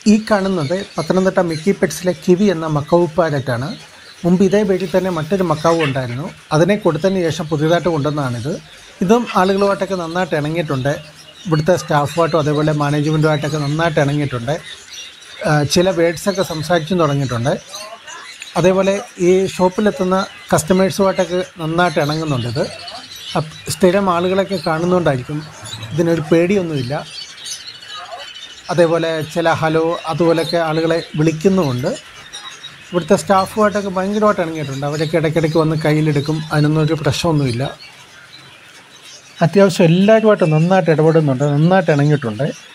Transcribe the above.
ഈ കാണുന്നത് പത്തനംതിട്ട മിക്കി പെറ്റ്സിലെ കിവി എന്ന മക്കാവ് പാരറ്റാണ് മുമ്പ് ഇതേ വീട്ടിൽ തന്നെ മറ്റൊരു മക്കാവ് ഉണ്ടായിരുന്നു അതിനെ കൊടുത്തതിന് ശേഷം പുതിയതായിട്ട് കൊണ്ടുവന്നതാണിത് ഇതും ആളുകളുമായിട്ടൊക്കെ നന്നായിട്ട് ഇണങ്ങിയിട്ടുണ്ട് ഇവിടുത്തെ സ്റ്റാഫുമായിട്ടും അതേപോലെ മാനേജ്മെൻറ്റുമായിട്ടൊക്കെ നന്നായിട്ട് ഇണങ്ങിയിട്ടുണ്ട് ആ, ചില വേർഡ്സൊക്കെ സംസാരിച്ചും തുടങ്ങിയിട്ടുണ്ട് അതേപോലെ ഈ ഷോപ്പിലെത്തുന്ന കസ്റ്റമേഴ്സുമായിട്ടൊക്കെ നന്നായിട്ട് ഇണങ്ങുന്നുണ്ട് ഇത് അപ്പ് സ്ഥിരം ആളുകളൊക്കെ കാണുന്നതുകൊണ്ടായിരിക്കും ഇതിനൊരു പേടിയൊന്നുമില്ല അതേപോലെ ചില ഹലോ അതുപോലെയൊക്കെ ആളുകളെ വിളിക്കുന്നുമുണ്ട് ഇവിടുത്തെ സ്റ്റാഫുമായിട്ടൊക്കെ ഭയങ്കരമായിട്ട് ഇണങ്ങിയിട്ടുണ്ട് അവരൊക്കെ ഇടയ്ക്കിടയ്ക്ക് വന്ന് കയ്യിലെടുക്കും അതിനൊന്നും ഒരു പ്രശ്നമൊന്നുമില്ല അത്യാവശ്യം എല്ലാവരുമായിട്ട് നന്നായിട്ട് ഇടപെടുന്നുണ്ട് നന്നായിട്ട് ഇണങ്ങിയിട്ടുണ്ട്